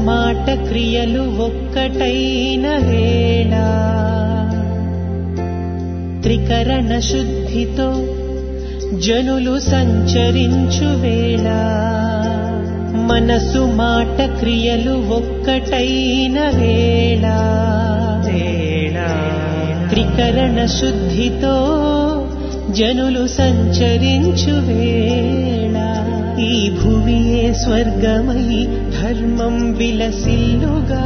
మాట క్రియలు ఒక్కటైన వేళ త్రికరణ శుద్ధితో జనులు సంచరించు వేళ మనసు మాట క్రియలు ఒక్కటైన వేళ త్రికరణ శుద్ధితో జనులు సంచరించు వేళ ఈ భువియే స్వర్గమై ధర్మం విలసిల్లుగా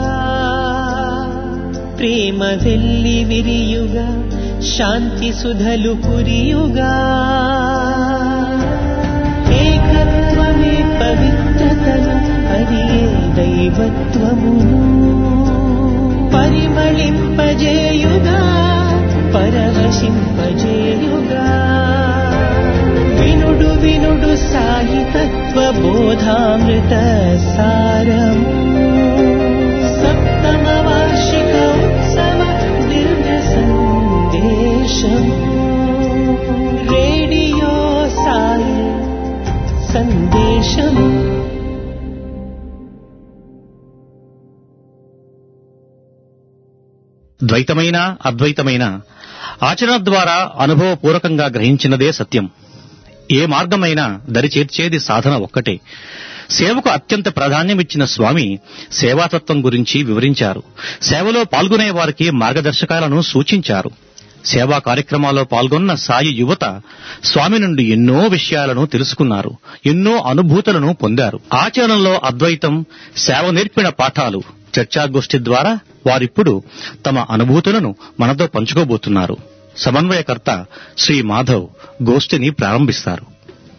ప్రేమ వెల్లి విరియుగా శాంతి సుధలు కురియుగా ఏకత్వమే పవిత్రతను అది ఏ దైవత్వమును పరిమళింపజేయుగా పరవశింపజేయుగా వినుడు వినుడు సాయి తత్వ బోధామృత సారము సప్తమ వార్షిక ఉత్సవ దివ్య సందేశం రేడియో సాయి సందేశం ద్వైతమైన అద్వైతమైన ఆచరణ ద్వారా అనుభవపూర్వకంగా గ్రహించినదే సత్యం ఏ మార్గమైనా దరిచేర్చేది సాధన ఒక్కటే సేవకు అత్యంత ప్రాధాన్యమిచ్చిన స్వామి సేవాతత్వం గురించి వివరించారు సేవలో పాల్గొనే వారికి మార్గదర్శకాలను సూచించారు సేవా కార్యక్రమాల్లో పాల్గొన్న సాయి యువత స్వామి నుండి ఎన్నో విషయాలను తెలుసుకున్నారు ఎన్నో అనుభూతులను పొందారు ఆచరణలో అద్వైతం సేవ నేర్పిన పాఠాలు చర్చాగోష్ఠి ద్వారా వారిప్పుడు తమ అనుభూతులను మనతో పంచుకోబోతున్నారు సమన్వయకర్త శ్రీ మాధవ్ గోష్ఠిని ప్రారంభిస్తారు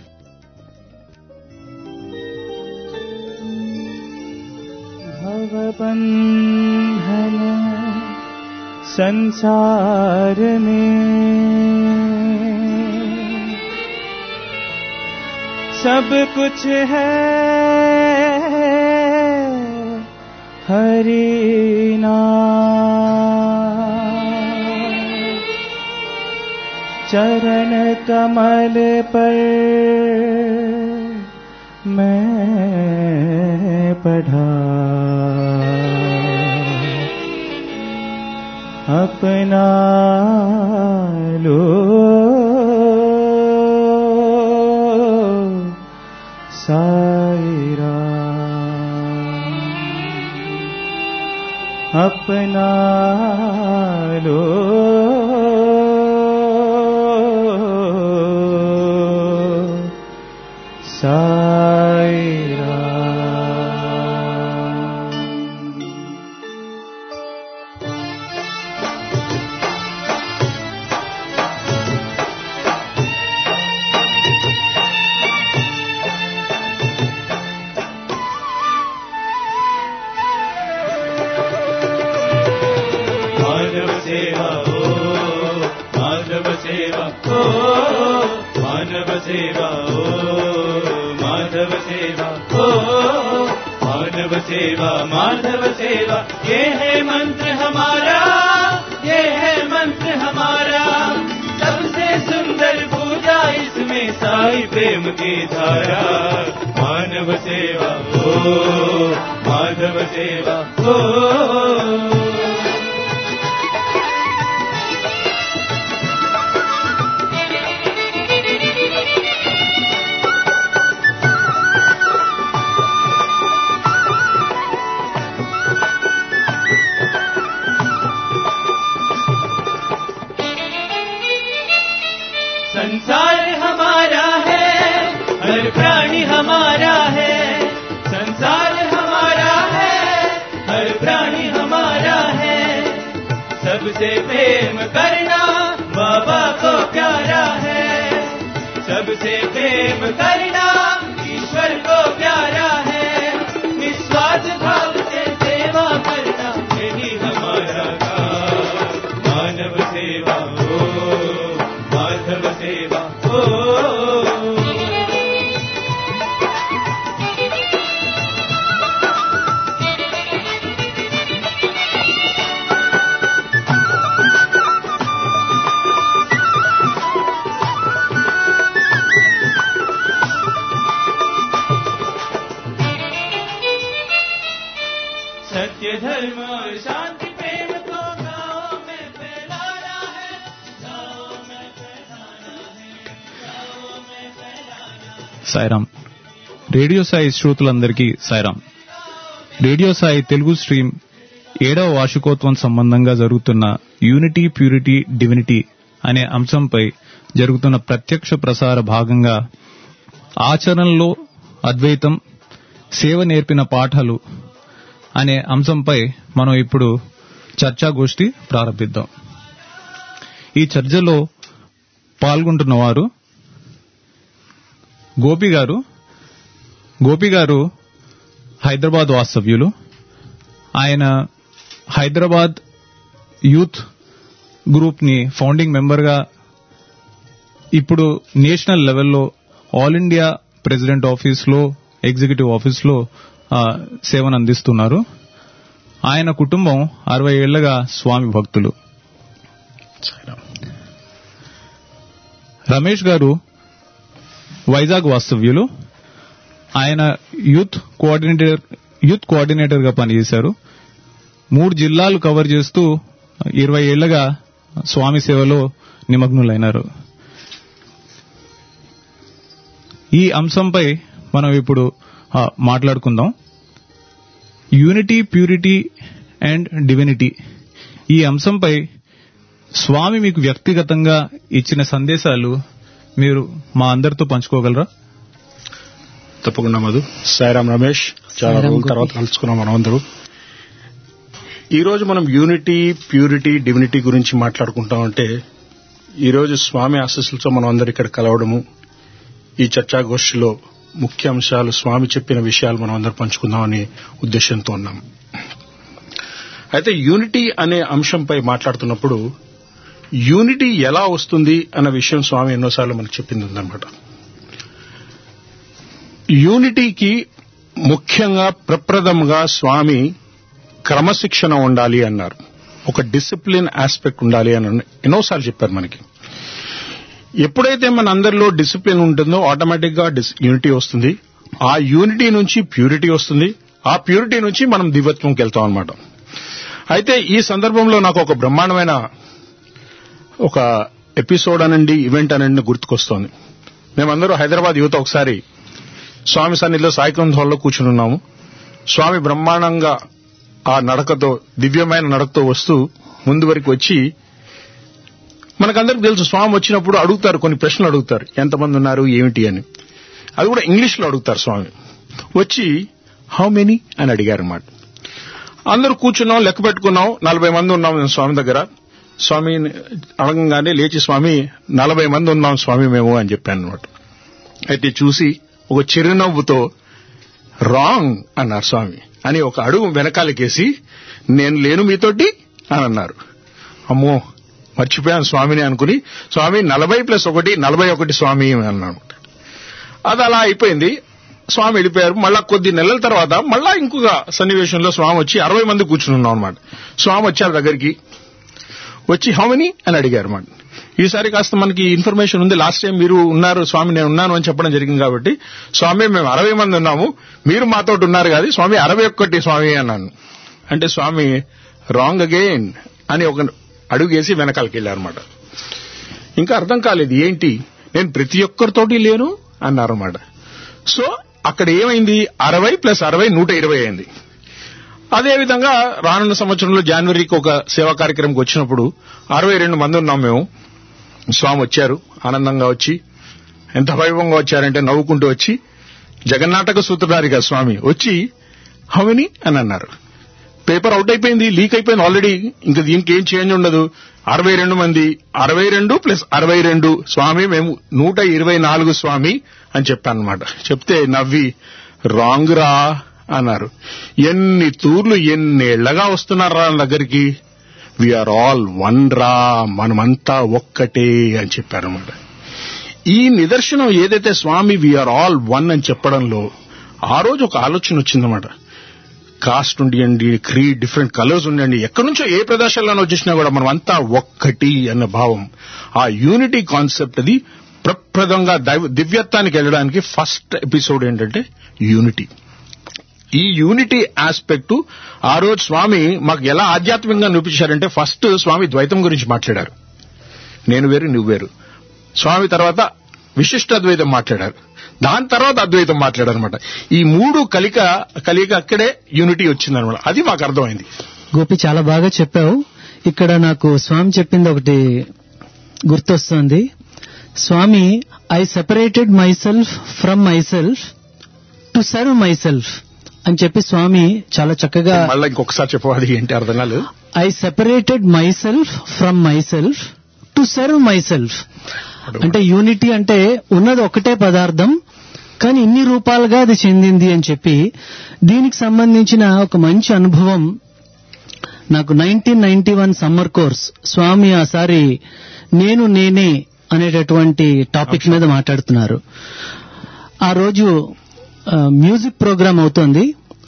भवबन्धन संसार में सब कुछ है हरि नाम चरण कमल पर मैं पढ़ा अपना लो सायरा अपना लो सायरा मानव सेवा ओ माधव सेवा ओ मानव सेवा ओ माधव सेवा ओ मानव सेवा माधव सेवा ये है मंत्र हमारा ये है मंत्र हमारा सबसे सुंदर पूजा इसमें साई प्रेम की धारा मानव सेवा ओ माधव सेवा ओ संसार हमारा है हर प्राणी हमारा है संसार हमारा है हर प्राणी हमारा है सबसे प्रेम करना बाबा को प्यारा है सबसे प्रेम करना ईश्वर को प्यारा है निस्वार्थ भाव से सेवा करना यही हमारा काम मानव सेवा हो माधव सेवा हो सत्य धर्म और शांति प्रेम को गाँव में फैलाना है गाँव में फैलाना है गाँव में फैलाना है సాయిరామ్ రేడియో సాయి శ్రోతలందరికీ సాయిరామ్ రేడియో సాయి తెలుగు స్ట్రీమ్ ఏడవ వార్షికోత్సవం సంబంధంగా జరుగుతున్న యూనిటీ ప్యూరిటీ డివినిటీ అనే అంశంపై జరుగుతున్న ప్రత్యక్ష ప్రసార భాగంగా ఆచరణలో అద్వైతం సేవ నేర్పిన పాఠాలు అనే అంశంపై మనం ఇప్పుడు చర్చాగోష్ఠి ప్రారంభిద్దాం ఈ చర్చలో పాల్గొంటున్న వారు గోపి గారు గోపి గారు హైదరాబాద్ వాస్తవ్యులు ఆయన హైదరాబాద్ యూత్ గ్రూప్ ని ఫౌండింగ్ మెంబర్ గా ఇప్పుడు నేషనల్ లెవెల్లో ఆల్ ఇండియా ప్రెసిడెంట్ ఆఫీస్ లో ఎగ్జిక్యూటివ్ ఆఫీస్ లో ఆ, సేవను అందిస్తున్నారు ఆయన కుటుంబం అరవై ఏళ్లగా స్వామి భక్తులు రమేష్ గారు వైజాగ్ వాస్తవ్యులు ఆయన యూత్ కోఆర్డినేటర్ యూత్ కోఆర్డినేటర్ గా పనిచేశారు మూడు జిల్లాలు కవర్ చేస్తూ ఇరవై ఏళ్లగా స్వామి సేవలో నిమగ్నులైనారు ఈ అంశంపై మనం ఇప్పుడు ఆ, మాట్లాడుకుందాం యూనిటీ ప్యూరిటీ అండ్ డివినిటీ ఈ అంశంపై స్వామి మీకు వ్యక్తిగతంగా ఇచ్చిన సందేశాలు మీరు మా అందరితో పంచుకోగలరా తప్పకుండా మధు సాయిరామ్ రమేష్ చాలా రోజుల తర్వాత కలుసుకున్నాం మనం అందరూ ఈ రోజు మనం యూనిటీ ప్యూరిటీ డివినిటీ గురించి మాట్లాడుకుంటాం అంటే ఈ రోజు స్వామి ఆశస్సులతో మనం అందరు ఇక్కడ కలవడము ఈ చర్చాగోష్ఠిలో ముఖ్య అంశాలు స్వామి చెప్పిన విషయాలు మనం అందరూ పంచుకుందామనే ఉద్దేశంతో ఉన్నాం అయితే యూనిటీ అనే అంశంపై మాట్లాడుతున్నప్పుడు యూనిటీ ఎలా వస్తుంది అన్న విషయం స్వామి ఎన్నోసార్లు మనకు చెప్పింది ఉందన్నమాట యూనిటీకి ముఖ్యంగా ప్రప్రథంగా స్వామి క్రమశిక్షణ ఉండాలి అన్నారు ఒక డిసిప్లిన్ ఆస్పెక్ట్ ఉండాలి అని ఎన్నోసార్లు చెప్పారు మనకి ఎప్పుడైతే మన అందరిలో డిసిప్లిన్ ఉంటుందో ఆటోమేటిక్ గా యూనిటీ వస్తుంది ఆ యూనిటీ నుంచి ప్యూరిటీ వస్తుంది ఆ ప్యూరిటీ నుంచి మనం దివ్యత్వంకి వెళ్తాం అనమాట అయితే ఈ సందర్భంలో నాకు ఒక బ్రహ్మాండమైన ఒక ఎపిసోడ్ అనండి ఈవెంట్ అనండి గుర్తుకొస్తోంది మేమందరూ హైదరాబాద్ యువత ఒకసారి స్వామి సన్నిధిలో సాయికంత్ హాల్లో కూర్చుని ఉన్నాము స్వామి బ్రహ్మాండంగా ఆ నడకతో దివ్యమైన నడకతో వస్తూ ముందు వరకు వచ్చి మనకందరికి తెలుసు స్వామి వచ్చినప్పుడు అడుగుతారు కొన్ని ప్రశ్నలు అడుగుతారు ఎంతమంది ఉన్నారు ఏమిటి అని అది కూడా ఇంగ్లీష్ లో అడుగుతారు స్వామి వచ్చి హౌ మెనీ అని అడిగారు అన్నమాట అందరూ కూర్చున్నాం లెక్క పెట్టుకున్నాం నలభై మంది ఉన్నాం నేను స్వామి దగ్గర స్వామి అడగంగానే లేచి స్వామి నలభై మంది ఉన్నాం స్వామి మేము అని చెప్పాను అనమాట అయితే చూసి ఒక చిరునవ్వుతో రాంగ్ అన్నారు స్వామి అని ఒక అడుగు వెనకాలకేసి నేను లేను మీతోటి అని అన్నారు అమ్మో మర్చిపోయాను స్వామిని అనుకుని స్వామి నలభై ప్లస్ ఒకటి నలభై ఒకటి స్వామి అని అన్నాను అది అలా అయిపోయింది స్వామి వెళ్ళిపోయారు మళ్ళా కొద్ది నెలల తర్వాత మళ్ళా ఇంకొక సన్నివేశంలో స్వామి వచ్చి అరవై మంది కూర్చుని ఉన్నాం అనమాట స్వామి వచ్చారు దగ్గరికి వచ్చి హౌమని అని అడిగారు అన్నమాట ఈసారి కాస్త మనకి ఇన్ఫర్మేషన్ ఉంది లాస్ట్ టైం మీరు ఉన్నారు స్వామి నేను ఉన్నాను అని చెప్పడం జరిగింది కాబట్టి స్వామి మేము అరవై మంది ఉన్నాము మీరు మాతో ఉన్నారు కాదు స్వామి అరవై ఒక్కటి స్వామి అన్నాను అంటే స్వామి రాంగ్ అగైన్ అని ఒక అడుగు వేసి వెనకాలకి వెళ్ళారన్నమాట ఇంకా అర్థం కాలేదు ఏంటి నేను ప్రతి ఒక్కరితోటి లేను అన్నారన్నమాట సో అక్కడ ఏమైంది అరవై ప్లస్ అరవై నూట ఇరవై అయింది అదేవిధంగా రానున్న సంవత్సరంలో జనవరికి ఒక సేవా కార్యక్రమంకి వచ్చినప్పుడు అరవై రెండు మంది ఉన్నాం మేము స్వామి వచ్చారు ఆనందంగా వచ్చి ఎంత వైభవంగా వచ్చారంటే నవ్వుకుంటూ వచ్చి జగన్నాటక సూత్రధారిగా స్వామి వచ్చి హవని అని అన్నారు పేపర్ అవుట్ అయిపోయింది లీక్ అయిపోయింది ఆల్రెడీ ఇంకా దీనికి ఏం చేంజ్ ఉండదు అరవై రెండు మంది అరవై రెండు ప్లస్ అరవై రెండు స్వామి మేము నూట ఇరవై నాలుగు స్వామి అని చెప్పాను అనమాట చెప్తే నవ్వి రాంగ్ రా అన్నారు ఎన్ని తూర్లు ఎన్నేళ్లగా వస్తున్నారా నా దగ్గరికి వీఆర్ ఆల్ వన్ రా మనమంతా ఒక్కటే అని చెప్పారన్నమాట ఈ నిదర్శనం ఏదైతే స్వామి వీఆర్ ఆల్ వన్ అని చెప్పడంలో ఆ రోజు ఒక ఆలోచన వచ్చిందన్నమాట కాస్ట్ ఉండియండి క్రీడ్ డిఫరెంట్ కలర్స్ ఉండండి ఎక్కడి నుంచో ఏ ప్రదేశాల్లోనో వచ్చేసినా కూడా మనం అంతా ఒక్కటి అన్న భావం ఆ యూనిటీ కాన్సెప్ట్ అది ప్రప్రదంగా దైవ- దివ్యత్వానికి వెళ్ళడానికి ఫస్ట్ ఎపిసోడ్ ఏంటంటే యూనిటీ ఈ యూనిటీ ఆస్పెక్ట్ ఆ రోజు స్వామి మాకు ఎలా ఆధ్యాత్మికంగా చూపించారంటే ఫస్ట్ స్వామి ద్వైతం గురించి మాట్లాడారు నేను వేరు నువ్వు వేరు స్వామి తర్వాత విశిష్ట అద్వైతం మాట్లాడారు దాని తర్వాత అద్వైతం మాట్లాడారు అనమాట ఈ మూడు కలిక కలిక అక్కడే యూనిటీ వచ్చిందనమాట అది మాకు అర్థమైంది గోపి చాలా బాగా చెప్పావు ఇక్కడ నాకు స్వామి చెప్పింది ఒకటి గుర్తొస్తుంది Swami I separated my self from my self to serve my self అని చెప్పి స్వామి చాలా చక్కగా మళ్ళీ ఇంకొకసారి చెప్పు అది ఏంటి అర్థం కాలేదు I separated my self from my self to serve my self అంటే యూనిటీ అంటే ఉన్నది ఒకటే పదార్థం కానీ ఇన్ని రూపాలుగా అది చెందింది అని చెప్పి దీనికి సంబంధించిన ఒక మంచి అనుభవం నాకు nineteen ninety one summer course Swami ఆసారి నేను నేనే అనేటటువంటి టాపిక్ మీద మాట్లాడుతున్నారు ఆ రోజు ఆ, మ్యూజిక్ ప్రోగ్రామ్ అవుతోంది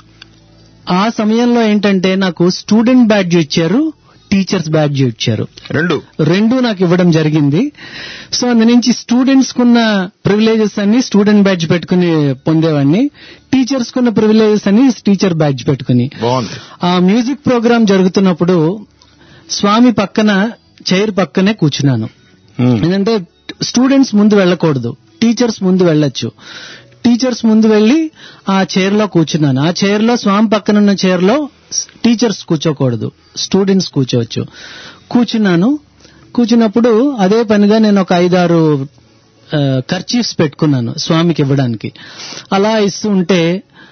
ఆ సమయంలో ఏంటంటే నాకు స్టూడెంట్ బ్యాడ్జ్ ఇచ్చారు టీచర్స్ బ్యాడ్జ్ ఇచ్చారు రెండు రెండు నాకు ఇవ్వడం జరిగింది సో అందు నుంచి స్టూడెంట్స్ కున్న ప్రివిలేజెస్ అన్ని స్టూడెంట్ బ్యాడ్జ్ పెట్టుకుని పొందేవాడిని టీచర్స్ కున్న ప్రివిలేజెస్ అన్ని టీచర్ బ్యాడ్జ్ పెట్టుకుని బాగుంది ఆ మ్యూజిక్ ప్రోగ్రామ్ జరుగుతున్నప్పుడు స్వామి పక్కన చైర్ పక్కనే కూర్చున్నాను ఉమ్. ఏంటంటే స్టూడెంట్స్ ముందు వెళ్ళకూడదు టీచర్స్ ముందు వెళ్ళొచ్చు టీచర్స్ ముందు వెళ్ళి ఆ చైర్ లో కూర్చున్నాను ఆ చైర్ లో స్వామి పక్కన ఉన్న చైర్ లో టీచర్స్ కూర్చోకూడదు స్టూడెంట్స్ కూర్చోవచ్చు కూర్చున్నాను కూర్చున్నప్పుడు అదే పనిగా నేను ఒక ఐదారు కర్చీఫ్స్ పెట్టుకున్నాను స్వామికి ఇవ్వడానికి అలా ఇస్తూ ఉంటే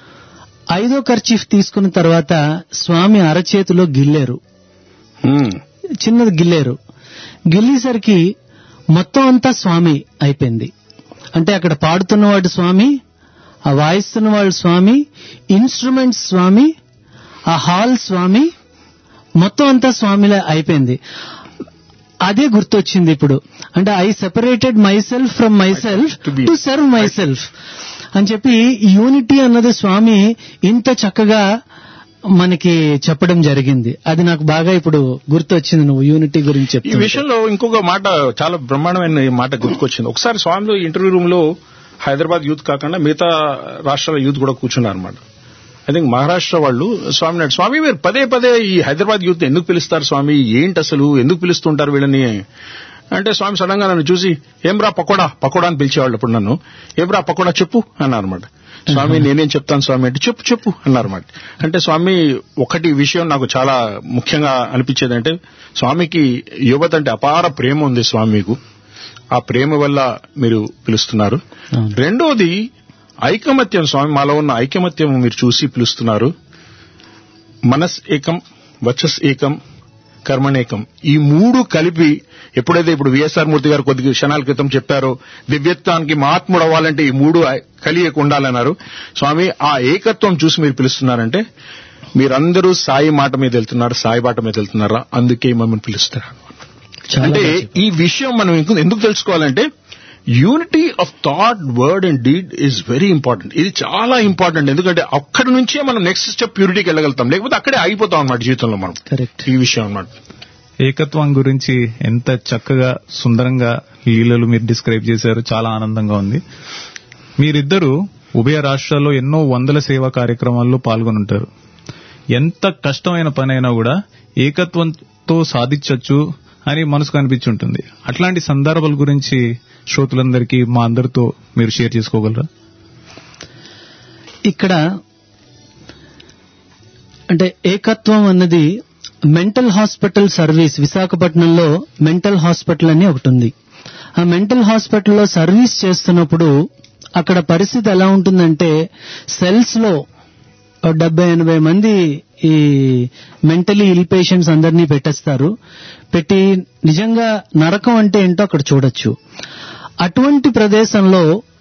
ఐదో కర్చీఫ్ తీసుకున్న తర్వాత స్వామి అరచేతిలో గిల్లేరు ఉమ్. చిన్నది గిల్లేరు గిల్లేసరికి మొత్తం అంతా స్వామి అయిపోయింది అంటే అక్కడ పాడుతున్నవాడు స్వామి ఆ వాయిస్తున్న వాళ్ళు స్వామి ఇన్స్ట్రుమెంట్స్ స్వామి ఆ హాల్ స్వామి మొత్తం అంతా స్వామిలా అయిపోయింది అదే గుర్తొచ్చింది ఇప్పుడు అంటే I separated my self from my self To be. To serve my self అని చెప్పి యూనిటీ అన్నది స్వామి ఇంత చక్కగా మనకి చెప్పడం జరిగింది అది నాకు బాగా ఇప్పుడు గుర్తొచ్చింది నువ్వు యూనిటీ గురించి ఈ చెప్తుంటే. విషయంలో ఇంకొక మాట చాలా బ్రహ్మాండమైన ఈ మాట గుర్తుకొచ్చింది ఒకసారి స్వామిలో ఇంటర్వ్యూ రూమ్ లో హైదరాబాద్ యూత్ కాకుండా మిగతా రాష్ట్రాల యూత్ కూడా కూర్చున్నారు అనమాట ఐ థింక్ మహారాష్ట్ర వాళ్ళు స్వామి నాడు స్వామి మీరు పదే పదే ఈ హైదరాబాద్ యూత్ ఎందుకు పిలుస్తారు స్వామి ఏంటి అసలు ఎందుకు పిలుస్తుంటారు వీళ్ళని అంటే స్వామి సడన్ గా నన్ను చూసి ఏం రా పకోడా పకోడా అని పిలిచేవాళ్ళు ఇప్పుడు నన్ను ఏం రా పకోడా చెప్పు అన్నారు అనమాట స్వామి నేనేం చెప్తాను స్వామి అంటే చెప్పు చెప్పు అన్నారు అనమాట అంటే స్వామి ఒకటి విషయం నాకు చాలా ముఖ్యంగా అనిపించేది అంటే స్వామికి యువత అంటే అపార ప్రేమ ఉంది స్వామి మీకు ఆ ప్రేమ వల్ల మీరు పిలుస్తున్నారు అవును. రెండోది ఐకమత్యం స్వామి మాలో ఉన్న ఐకమత్యం మీరు చూసి పిలుస్తున్నారు మనస్ ఏకం వచస్ ఏకం కర్మణేకం ఈ మూడు కలిపి ఎప్పుడైతే ఇప్పుడు విఎస్ఆర్ మూర్తి గారు కొద్ది క్షణాల క్రితం చెప్పారో దివ్యత్వానికి మహాత్ముడు అవ్వాలంటే ఈ మూడు కలియక ఉండాలన్నారు స్వామి ఆ ఏకత్వం చూసి మీరు పిలుస్తున్నారంటే మీరందరూ సాయి మాట మీద వెళ్తున్నారు సాయి బాట మీద వెళ్తున్నారా అందుకే మమ్మల్ని పిలుస్తారు చాలా అంటే బాగా చెప్పావు. ఈ విషయం మనం ఇంకో- ఎందుకు తెలుసుకోవాలంటే unity of thought word and deed is very important ఇది చాలా ఇంపార్టెంట్ ఎందుకంటే అక్కడి నుంచే మనం నెక్స్ట్ స్టెప్ ప్యూరిటీకి వెళ్ళగలుగుతాం లేకపోతే అక్కడే ఆగిపోతాం అన్నమాట జీవితంలో మనం కరెక్ట్ ఈ విషయం అన్నమాట ఏకత్వం గురించి ఎంత చక్కగా సుందరంగా లీలలు మీరు డిస్క్రైబ్ చేశారు చాలా ఆనందంగా ఉంది మీరిద్దరూ ఉభయ రాష్ట్రాల్లో ఎన్నో వందల సేవా కార్యక్రమాల్లో పాల్గొని ఉంటారు ఎంత కష్టమైన పనైనా కూడా ఏకత్వంతో సాధించవచ్చు అని మనసుకు అనిపించి ఉంటుంది అట్లాంటి సందర్భాల గురించి శ్రోతలందరికీ మా అందరితో మీరు షేర్ చేసుకోగలరా ఇక్కడ అంటే ఏకత్వం అన్నది మెంటల్ హాస్పిటల్ సర్వీస్ విశాఖపట్నంలో మెంటల్ హాస్పిటల్ అని ఒకటి ఉంది ఆ మెంటల్ హాస్పిటల్లో సర్వీస్ చేస్తున్నప్పుడు అక్కడ పరిస్థితి ఎలా ఉంటుందంటే సెల్స్ లో ఓ డెబ్బై ఎనభై మంది ఈ మెంటలీ ఇల్ పేషెంట్స్ అందరినీ పెట్టేస్తారు పెట్టి నిజంగా నరకం అంటే ఏంటో అక్కడ చూడొచ్చు అటువంటి ప్రదేశంలో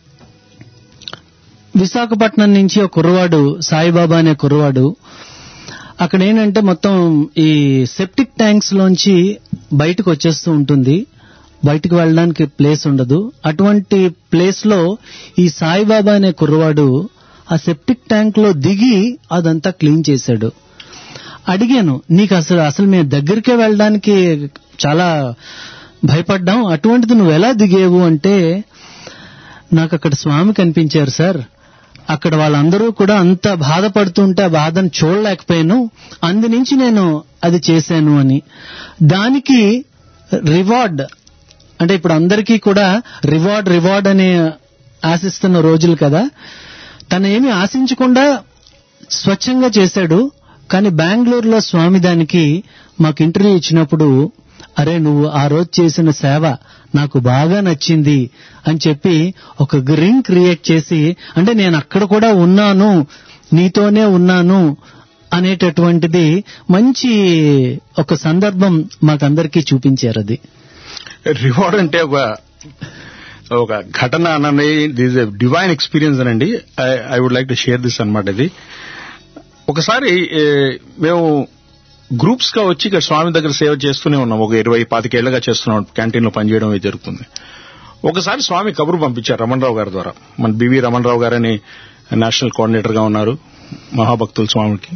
విశాఖపట్నం నుంచి ఒక కుర్రవాడు సాయిబాబా అనే కుర్రవాడు అక్కడ ఏంటంటే మొత్తం ఈ సెప్టిక్ ట్యాంక్స్ లోంచి బయటకు వచ్చేస్తూ ఉంటుంది బయటకు వెళ్ళడానికి ప్లేస్ ఉండదు అటువంటి ప్లేస్ లో ఈ సాయిబాబా అనే కుర్రవాడు ఆ సెప్టిక్ ట్యాంక్ లో దిగి అదంతా క్లీన్ చేశాడు అడిగాను నీకు అసలు అసలు మేము దగ్గరికే వెళ్ళడానికి చాలా భయపడ్డాం అటువంటిది నువ్వు ఎలా దిగేవు అంటే నాకు అక్కడ స్వామి కనిపించారు సార్ అక్కడ వాళ్ళందరూ కూడా అంత బాధపడుతుంటే ఆ బాధను చూడలేకపోయాను అందు నుంచి నేను అది చేశాను అని దానికి రివార్డ్ అంటే ఇప్పుడు అందరికీ కూడా రివార్డ్ రివార్డ్ అని ఆశిస్తున్న రోజులు కదా తను ఏమి ఆశించకుండా స్వచ్ఛంగా చేశాడు కానీ బెంగళూరులో స్వామి దానికి మాకు ఇంటర్వ్యూ ఇచ్చినప్పుడు అరే నువ్వు ఆ రోజు చేసిన సేవ నాకు బాగా నచ్చింది అని చెప్పి ఒక రింగ్ క్రియేట్ చేసి అంటే నేను అక్కడ కూడా ఉన్నాను నీతోనే ఉన్నాను అనేటటువంటిది మంచి ఒక సందర్భం మాకందరికీ చూపించారు అది రివార్డ్ అంటే ఒక ఒక ఘటన అన్నది దిస్ డివైన్ ఎక్స్పీరియన్స్ అనండి I would like to share this అనమాట ఇది ఒకసారి ఏ, మేము గ్రూప్స్ గా వచ్చి ఇక్కడ స్వామి దగ్గర సేవ చేస్తూనే ఉన్నాం ఒక ఇరవై పాతికేళ్లుగా చేస్తున్నాం క్యాంటీన్ లో పనిచేయడం ఇది జరుగుతుంది ఒకసారి స్వామి కబురు పంపించారు రమణరావు గారి ద్వారా మన బివి రమణరావు గారని నేషనల్ కోఆర్డినేటర్ గా ఉన్నారు మహాభక్తుల స్వామికి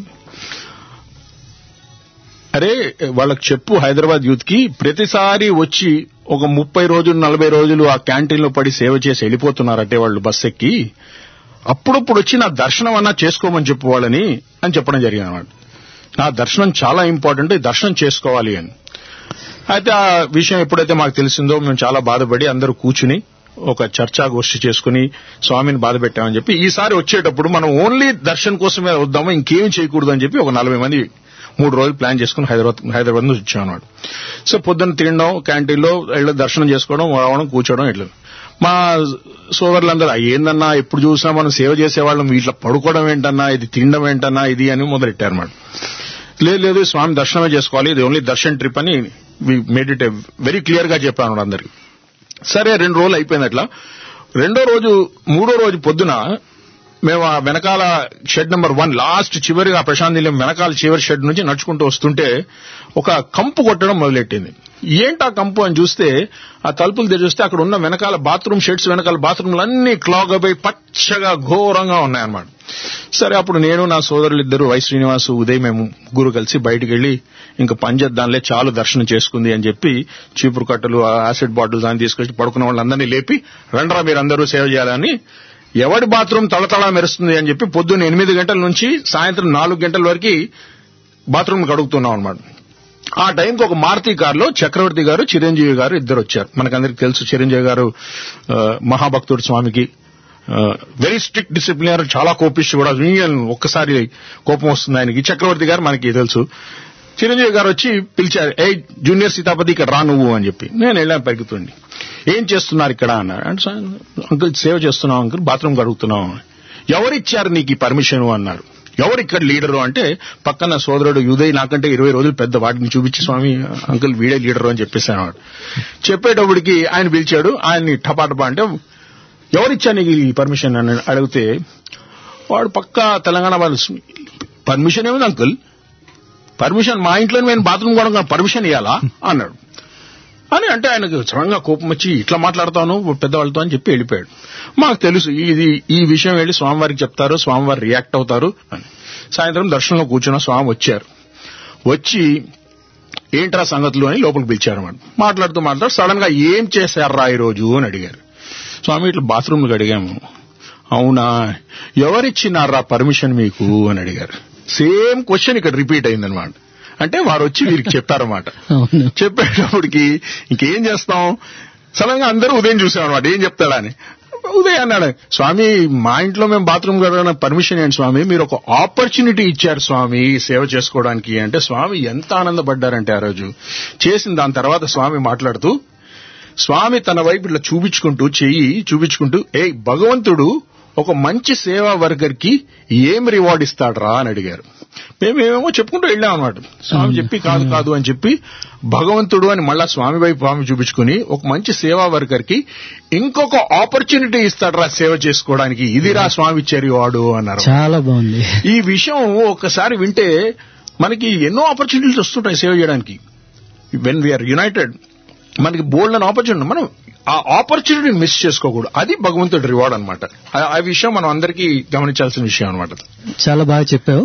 అరే వాళ్ళకి చెప్పు హైదరాబాద్ యూత్ కి ప్రతిసారి వచ్చి ఒక ముప్పై రోజులు నలభై రోజులు ఆ క్యాంటీన్ లో పడి సేవ చేసి వెళ్ళిపోతున్నారంటే వాళ్ళు బస్ ఎక్కి అప్పుడప్పుడు వచ్చి నా దర్శనం అన్నా చేసుకోమని చెప్పు వాళ్ళని అని చెప్పడం జరిగింది అన్నమాట నా దర్శనం చాలా ఇంపార్టెంట్ ఈ దర్శనం చేసుకోవాలి అని అయితే ఆ విషయం ఎప్పుడైతే మాకు తెలిసిందో మేము చాలా బాధపడి అందరూ కూర్చుని ఒక చర్చా గోష్ఠి చేసుకుని స్వామిని బాధ పెట్టామని చెప్పి ఈసారి వచ్చేటప్పుడు మనం ఓన్లీ దర్శనం కోసమే వద్దాము ఇంకేం చేయకూడదు అని చెప్పి ఒక నలభై మంది మూడు రోజులు ప్లాన్ చేసుకుని హైదరాబాద్ హైదరాబాద్ నుంచి వచ్చాం అన్నమాట సో పొద్దున్న తినడం క్యాంటీన్ లో వెళ్ళి దర్శనం చేసుకోవడం రావడం కూర్చోవడం ఇట్లా మా సోదరులందరూ "ఆ, ఏందన్నా ఎప్పుడు చూసినా మనం సేవ చేసేవాళ్ళం ఇట్లా పడుకోవడం ఏంటన్నా ఇది తినడం ఏంటన్నా ఇది అని మొదలెట్టారు అన్నమాట లేదు లేదు స్వామి దర్శనమే చేసుకోవాలి ఇది ఓన్లీ దర్శన్ ట్రిప్ అని మేడ్ ఇట్ వెరీ క్లియర్ గా చెప్పాను అందరికి సరే రెండు రోజులు అయిపోయింది అట్లా రెండో రోజు మూడో రోజు పొద్దున మేము ఆ వెనకాల షెడ్ నెంబర్ వన్ లాస్ట్ చివరి ఆ ప్రశాంత్ నిలయం వెనకాల చివరి షెడ్ నుంచి నడుచుకుంటూ వస్తుంటే ఒక కంపు కొట్టడం మొదలెట్టింది ఏంటా కంపు అని చూస్తే ఆ తలుపులు తెరిస్తే అక్కడ ఉన్న వెనకాల బాత్రూమ్ షెడ్స్ వెనకాల బాత్రూమ్లు అన్ని క్లాగ్ అయిపోయి పచ్చగా ఘోరంగా ఉన్నాయన్నమాట సరే అప్పుడు నేను నా సోదరులు ఇద్దరు వై శ్రీనివాసు ఉదయ్ మేము ముగ్గురు కలిసి బయటికి వెళ్లి ఇంకా పని చేద్దాంలే చాలు దర్శనం చేసుకుంది అని చెప్పి చీపురు కట్టలు ఆ యాసిడ్ బాటిల్స్ అని తీసుకొచ్చి పడుకున్న వాళ్ళందరినీ లేపి రండ్రా మీరు అందరూ సేవ చేయాలని ఎవడి బాత్రూమ్ తళతళ మెరుస్తుంది అని చెప్పి పొద్దున్న ఎనిమిది గంటల నుంచి సాయంత్రం నాలుగు గంటల వరకు బాత్రూమ్ కడుగుతున్నాం అనమాట ఆ టైంకి ఒక మారుతి కారులో చక్రవర్తి గారు చిరంజీవి గారు ఇద్దరు వచ్చారు మనకందరికి తెలుసు చిరంజీవి గారు ఆ, మహాభక్తుడు స్వామికి వెరీ స్ట్రిక్ట్ డిసిప్లినర్ చాలా కోపిస్ట్ కూడా ఈయన ఒక్కసారి కోపం వస్తుంది ఆయనకి చక్రవర్తి గారు మనకి తెలుసు చిరంజీవి గారు వచ్చి పిలిచారు ఏ జూనియర్ సీతాపతి ఇక్కడ రా నువ్వు అని చెప్పి నేను వెళ్ళాను పరిగెత్తుండి ఏం చేస్తున్నారు ఇక్కడ అన్నారు అంటే "సార్, అంకుల్ సేవ చేస్తున్నాం అంకుల్ బాత్రూమ్ కడుగుతున్నాం ఎవరిచ్చారు నీకు ఈ పర్మిషన్ అన్నారు ఎవరు ఇక్కడ లీడరు అంటే పక్కన సోదరుడు ఉదయ్ నాకంటే ఇరవై రోజులు పెద్ద వాటిని చూపించి స్వామి అంకుల్ వీడే లీడరు అని చెప్పేసాను వాడు చెప్పేటప్పటికి ఆయన పిలిచాడు ఆయన్ని టపాటపా అంటే ఎవరిచ్చా నీకు ఈ పర్మిషన్ అని అడిగితే వాడు పక్క తెలంగాణ వాళ్ళు పర్మిషన్ ఏమిది అంకుల్ పర్మిషన్ మా ఇంట్లో నేను బాత్రూమ్ కూడా పర్మిషన్ ఇవ్వాలా అన్నాడు అని అంటే ఆయనకు సడన్గా కోపం వచ్చి ఇట్లా మాట్లాడతాను పెద్దవాళ్ళతో అని చెప్పి వెళ్ళిపోయాడు మాకు తెలుసు ఇది ఈ విషయం వెళ్ళి స్వామివారికి చెప్తారు స్వామివారు రియాక్ట్ అవుతారు అని సాయంత్రం దర్శనంలో కూర్చున్న స్వామి వచ్చారు వచ్చి ఏంట్రా సంగతులు అని లోపలికి పిలిచారు అన్నమాట మాట్లాడుతూ మాట్లాడుతూ సడన్ గా ఏం చేశారా ఈ రోజు అని అడిగారు స్వామి ఇట్లా బాత్రూమ్కి అడిగాము అవునా ఎవరిచ్చినారా పర్మిషన్ మీకు అని అడిగారు సేమ్ క్వశ్చన్ ఇక్కడ రిపీట్ అయిందనమాట అంటే వారు వచ్చి వీరికి చెప్పారన్నమాట అవును చెప్పేటప్పటికి ఇంకేం చేస్తాం సడన్ గా అందరూ ఉదయం చూసామన్నమాట ఏం చెప్తాడా అని ఉదయం అన్నాడు స్వామి మా ఇంట్లో మేము బాత్రూమ్ కడగడానికి పర్మిషన్ ఏంటి స్వామి మీరు ఒక ఆపర్చునిటీ ఇచ్చారు స్వామి సేవ చేసుకోవడానికి అంటే స్వామి ఎంత ఆనందపడ్డారంటే ఆ రోజు చేసిన దాని తర్వాత స్వామి మాట్లాడుతూ స్వామి తన వైపు ఇట్లా చూపించుకుంటూ చెయ్యి చూపించుకుంటూ ఏ భగవంతుడు ఒక మంచి సేవా వర్కర్ కి ఏం రివార్డ్ ఇస్తాడరా అని అడిగారు మేమేమో చెప్పుకుంటూ వెళ్ళాం అనమాట స్వామి చెప్పి కాదు కాదు అని చెప్పి భగవంతుడు అని మళ్ళా స్వామి వైపు స్వామి చూపించుకుని ఒక మంచి సేవా వర్కర్ కి ఇంకొక ఆపర్చునిటీ ఇస్తాడరా సేవ చేసుకోవడానికి ఇదిరా స్వామి ఇచ్చే రివార్డు అన్నారు చాలా బాగుంది ఈ విషయం ఒకసారి వింటే మనకి ఎన్నో ఆపర్చునిటీస్ వస్తుంటాయి సేవ చేయడానికి వెన్ వీఆర్ యునైటెడ్ మనకి బోల్డ్ అని ఆపర్చునిటీ మనం ఆ ఆపర్చునిటీని మిస్ చేసుకోకూడదు అది భగవంతుడి రివార్డ్ అనమాట ఆ విషయం మనం అందరికీ గమనించాల్సిన విషయం అనమాట చాలా బాగా చెప్పావు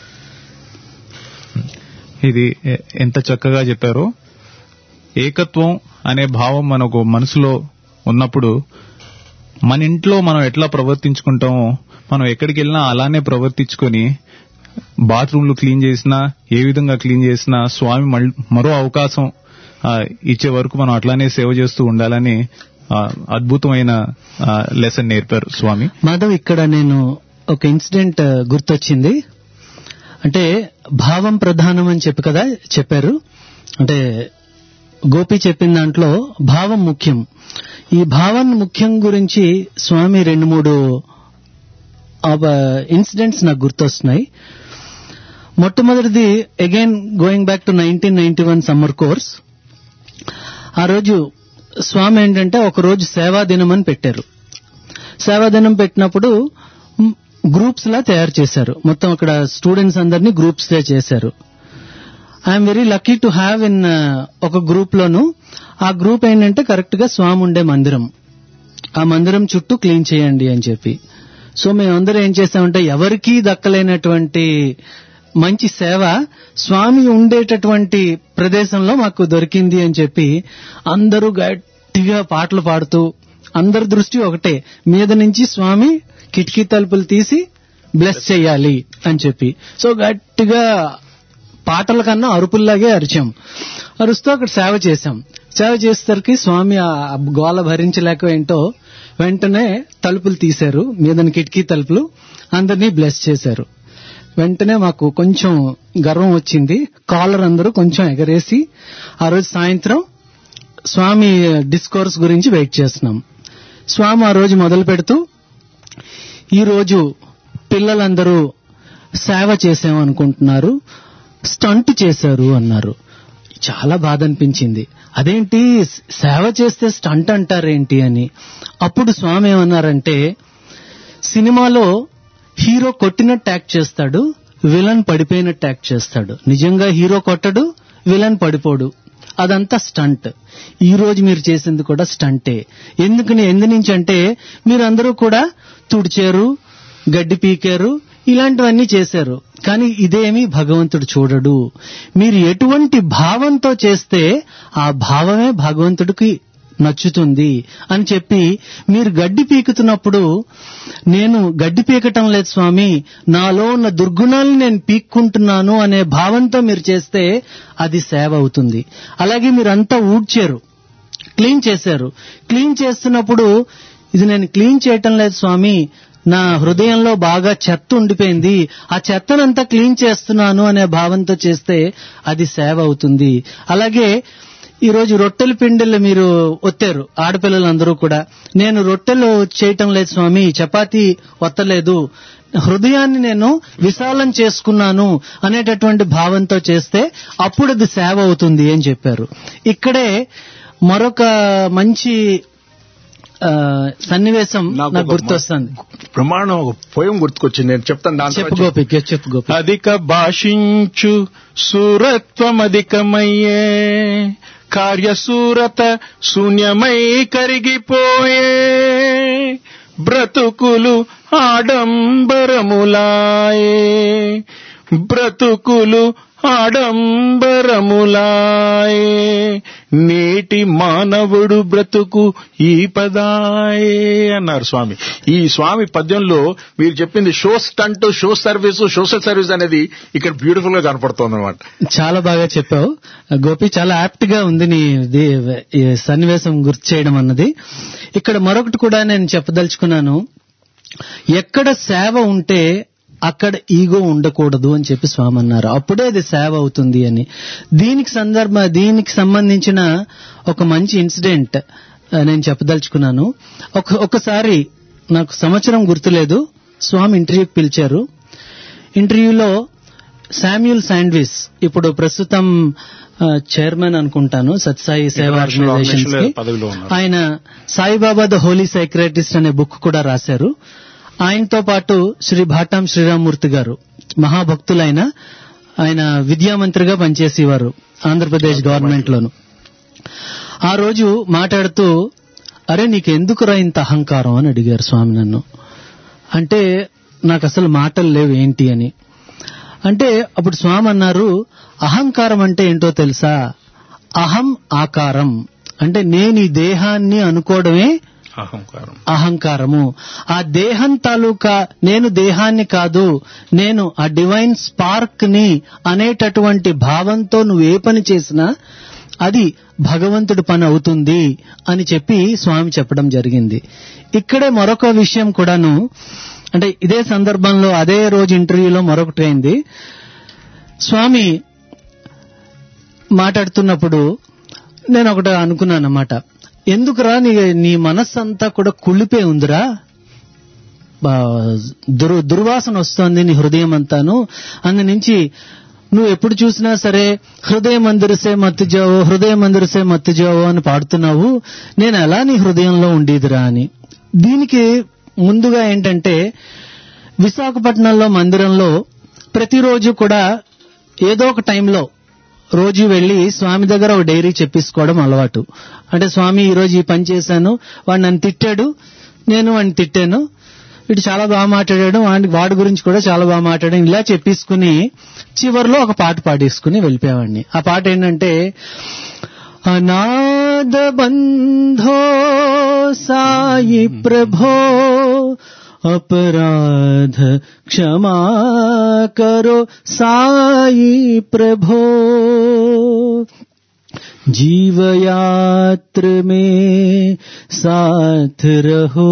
ఇది ఎ- ఎంత చక్కగా చెప్పారో ఏకత్వం అనే భావం మనకు మనసులో ఉన్నప్పుడు మన ఇంట్లో మనం ఎట్లా ప్రవర్తించుకుంటామో మనం ఎక్కడికి వెళ్ళినా అలానే ప్రవర్తించుకొని బాత్రూమ్లు క్లీన్ చేసినా ఏ విధంగా క్లీన్ చేసినా స్వామి మల్- మరో అవకాశం ఆ, ఇచ్చే వరకు మనం అట్లానే సేవ చేస్తూ ఉండాలని ఆ, అద్భుతమైన లెసన్ నేర్పారు స్వామి మాధవ్ ఇక్కడ నేను ఒక ఇన్సిడెంట్ ఆ, గుర్తొచ్చింది అంటే భావం ప్రధానం అని చెప్పి కదా చెప్పారు అంటే గోపి చెప్పిన దాంట్లో భావం ముఖ్యం ఈ భావం ముఖ్యం గురించి స్వామి రెండు మూడు ఇన్సిడెంట్స్ నాకు గుర్తొస్తున్నాయి మొట్టమొదటిది again going back to nineteen ninety one summer course ఆ రోజు స్వామి ఏంటంటే ఒక రోజు సేవా దినం అని పెట్టారు సేవా దినం పెట్టినప్పుడు గ్రూప్స్ లా తయారు చేశారు మొత్తం అక్కడ స్టూడెంట్స్ అందరినీ గ్రూప్స్ గా చేశారు I'm very lucky to have in ఒక గ్రూప్ లోను ఆ గ్రూప్ ఏంటంటే కరెక్ట్ గా స్వామి ఉండే మందిరం ఆ మందిరం చుట్టూ క్లీన్ చేయండి అని చెప్పి సో మేమందరం ఏం చేసామంటే ఎవరికీ దక్కలేనటువంటి మంచి సేవ స్వామి ఉండేటటువంటి ప్రదేశంలో మాకు దొరికింది అని చెప్పి అందరూ గట్టిగా పాటలు పాడుతూ అందరి దృష్టి ఒకటే మీద నుంచి స్వామి కిటికీ తలుపులు తీసి బ్లెస్ చేయాలి అని చెప్పి సో గట్టిగా పాటల కన్నా అరుపుల్లాగే అరిచాం అరుస్తూ అక్కడ సేవ చేశాం సేవ చేసేసరికి స్వామి ఆ గోల భరించలేక ఏంటో వెంటనే తలుపులు తీశారు మీదని కిటికీ తలుపులు అందరినీ బ్లెస్ చేశారు వెంటనే మాకు కొంచెం గర్వం వచ్చింది కాలర్ అందరూ కొంచెం ఎగరేసి ఆ రోజు సాయంత్రం స్వామి డిస్కోర్స్ గురించి వెయిట్ చేస్తున్నాం స్వామి ఆ రోజు మొదలు పెడుతూ ఈ రోజు పిల్లలందరూ సేవ చేసామనుకుంటున్నారు స్టంట్ చేశారు అన్నారు చాలా బాధ అనిపించింది అదేంటి సేవ చేస్తే స్టంట్ అంటారేంటి అని అప్పుడు స్వామి ఏమన్నారంటే సినిమాలో హీరో కొట్టినట్టు యాక్ట్ చేస్తాడు విలన్ పడిపోయినట్టు యాక్ట్ చేస్తాడు నిజంగా హీరో కొట్టడు విలన్ పడిపోడు అదంతా స్టంట్ ఈ రోజు మీరు చేసింది కూడా స్టంటే ఎందుకని ఎందు నుంచి అంటే మీరందరూ కూడా తుడిచారు గడ్డి పీకారు ఇలాంటివన్నీ చేశారు కానీ ఇదేమి భగవంతుడు చూడడు మీరు ఎటువంటి భావంతో చేస్తే ఆ భావమే భగవంతుడికి నచ్చుతుంది అని చెప్పి మీరు గడ్డి పీకుతున్నప్పుడు నేను గడ్డి పీకటం లేదు స్వామి నాలో ఉన్న దుర్గుణాలను నేను పీక్కుంటున్నాను అనే భావంతో మీరు చేస్తే అది సేవ అవుతుంది అలాగే మీరంతా ఊడ్చారు క్లీన్ చేశారు క్లీన్ చేస్తున్నప్పుడు ఇది నేను క్లీన్ చేయటం లేదు స్వామి నా హృదయంలో బాగా చెత్త ఉండిపోయింది ఆ చెత్తనంతా క్లీన్ చేస్తున్నాను అనే భావంతో చేస్తే అది సేవ అవుతుంది అలాగే ఈ రోజు రొట్టెల పిండిలు మీరు ఒత్తారు ఆడపిల్లలందరూ కూడా నేను రొట్టెలు చేయటం లేదు స్వామి చపాతీ ఒత్తలేదు హృదయాన్ని నేను విశాలం చేసుకున్నాను అనేటటువంటి భావంతో చేస్తే అప్పుడు అది సేవ అవుతుంది అని చెప్పారు ఇక్కడే మరొక మంచి ఆ, సన్నివేశం నాకు నాకు ఒక గుర్తొస్తుంది ప్రమాణం ఒక పోయం గుర్తుకొచ్చింది నేను చెప్తాను దాని చెప్పు తర్వాత గోపి చెప్పు గోపి అధిక భాషించు సూరత్వమధికమయ్యే కార్యసూరత శూన్యమై కరిగిపోయే బ్రతుకులు ఆడంబరములాయే బ్రతుకులు ఆడంబరములాయే నేటి మానవుడు బ్రతుకు ఈ పదాయే అన్నారు స్వామి ఈ స్వామి పద్యంలో మీరు చెప్పింది show stunt show service social service అనేది ఇక్కడ బ్యూటిఫుల్ గా కనపడుతుంది అనమాట చాలా బాగా చెప్పావు గోపి చాలా యాప్ట్ గా ఉంది నీ ఇది ఈ సన్నివేశం గుర్తు చేయడం అన్నది ఇక్కడ మరొకటి కూడా నేను చెప్పదలుచుకున్నాను ఎక్కడ సేవ ఉంటే అక్కడ ఈగో ఉండకూడదు అని చెప్పి స్వామి అన్నారు అప్పుడే అది సేవ అవుతుంది అని దీనికి సందర్భ దీనికి సంబంధించిన ఒక మంచి ఇన్సిడెంట్ ఆ, నేను చెప్పదలుచుకున్నాను ఒక ఒకసారి నాకు సంవత్సరం గుర్తులేదు స్వామి ఇంటర్వ్యూకి పిలిచారు ఇంటర్వ్యూలో శామ్యూల్ శాండ్విస్ ఇప్పుడు ప్రస్తుతం ఆ, చైర్మన్ అనుకుంటాను సత్సాయి సేవా International ఆర్గనైజేషన్స్ organization కి పదవిలో ఉన్నారు. ఆయన సాయిబాబా ద హోలీ సైక్రటిస్ట్ అనే బుక్ కూడా రాశారు ఆయనతో పాటు శ్రీ భాటాం శ్రీరామూర్తి గారు మహాభక్తులైన ఆయన విద్యామంత్రిగా పనిచేసేవారు ఆంధ్రప్రదేశ్ గవర్నమెంట్ లోను ఆ రోజు మాట్లాడుతూ అరే నీకెందుకురా ఇంత అహంకారం అని అడిగారు స్వామి నన్ను అంటే నాకు అసలు మాటలు లేవు ఏంటి అని అంటే అప్పుడు స్వామి అన్నారు అహంకారం అంటే ఏంటో తెలుసా అహం ఆకారం అంటే నేను ఈ దేహాన్ని అనుకోవడమే అహంకారం అహంకారము ఆ దేహం తాలూకా నేను దేహాన్ని కాదు నేను ఆ డివైన్ స్పార్క్ ని అనేటటువంటి భావంతో నువ్వు ఏ పని చేసినా అది భగవంతుడి పని అవుతుంది అని చెప్పి స్వామి చెప్పడం జరిగింది ఇక్కడే మరొక విషయం కూడాను అంటే ఇదే సందర్భంలో అదే రోజు ఇంటర్వ్యూలో మరొకటి అయింది స్వామి మాట్లాడుతున్నప్పుడు నేను ఒకటి అనుకున్నాను అన్నమాట ఎందుకురా నీ నీ మనస్సు అంతా కూడా కుళ్ళిపోయి ఉందిరా బా- దుర్ దుర్వాసన వస్తోంది నీ హృదయం అంతాను అందు నుంచి నువ్వు ఎప్పుడు చూసినా సరే హృదయ మందిరసే మత్తు జావో హృదయ మందిరసే మత్తు జావో అని పాడుతున్నావు నేను ఎలా నీ హృదయంలో ఉండేదిరా అని దీనికి ముందుగా ఏంటంటే విశాఖపట్నంలో మందిరంలో ప్రతిరోజు కూడా ఏదో ఒక టైంలో రోజు వెళ్లి స్వామి దగ్గర ఒక డైరీ చెప్పిసుకోవడం అలవాటు అంటే స్వామి ఈ రోజు ఈ పని చేశాను వాడు నన్ను తిట్టాడు నేను వాడిని తిట్టాను వీడు చాలా బాగా మాట్లాడాడు వాడి వాడి గురించి కూడా చాలా బాగా మాట్లాడాడు ఇలా చెప్పేసుకుని చివర్లో ఒక పాట పాడేసుకుని వెళ్ళిపోయేవాడిని ఆ పాట ఏంటంటే అనాథ బంధో సాయి ప్రభో अपराध क्षमा करो साई प्रभो जीव यात्र में साथ रहो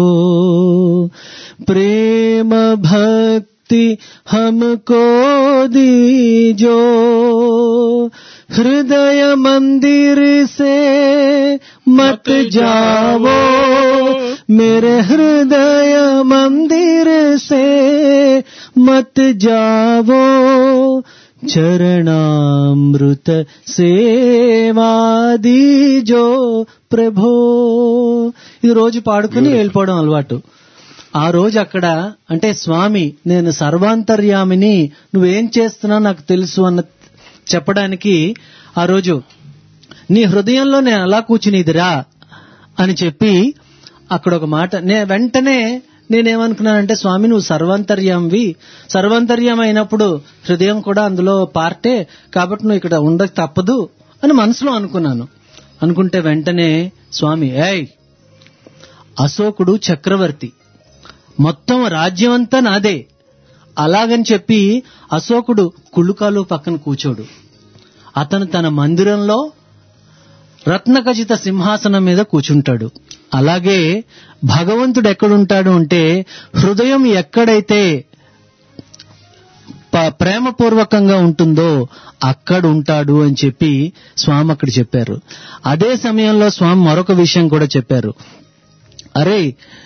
प्रेम भक्ति हमको दीजो हृदय मंदिर से मत जाओ मेरे हृदय मंदिर से मत जाओ చరణామృత సేవాదీజో ప్రభో ఇది రోజు పాడుకుని వెళ్ళిపోవడం అలవాటు ఆ రోజు అక్కడ అంటే స్వామి నేను సర్వాంతర్యామిని నువ్వేం చేస్తున్నా నాకు తెలుసు అన్న చెప్పడానికి ఆ రోజు నీ హృదయంలో నేను అలా కూర్చునిదిరా అని చెప్పి అక్కడ ఒక మాట నే వెంటనే నేనేమనుకున్నానంటే స్వామి నువ్వు సర్వాంతర్యంవి సర్వాంతర్యం అయినప్పుడు హృదయం కూడా అందులో పార్టే కాబట్టి నువ్వు ఇక్కడ ఉండక తప్పదు అని మనసులో అనుకున్నాను అనుకుంటే వెంటనే స్వామి ఏయ్ అశోకుడు చక్రవర్తి మొత్తం రాజ్యం అంతా నాదే అలాగని చెప్పి అశోకుడు కుళ్ళుకాలు పక్కన కూచోడు అతను తన మందిరంలో రత్నఖచిత సింహాసనం మీద కూర్చుంటాడు అలాగే భగవంతుడు ఎక్కడుంటాడు అంటే హృదయం ఎక్కడైతే ప- ప్రేమపూర్వకంగా ఉంటుందో అక్కడ ఉంటాడు అని చెప్పి స్వామి అక్కడ చెప్పారు అదే సమయంలో స్వామి మరొక విషయం కూడా చెప్పారు అరే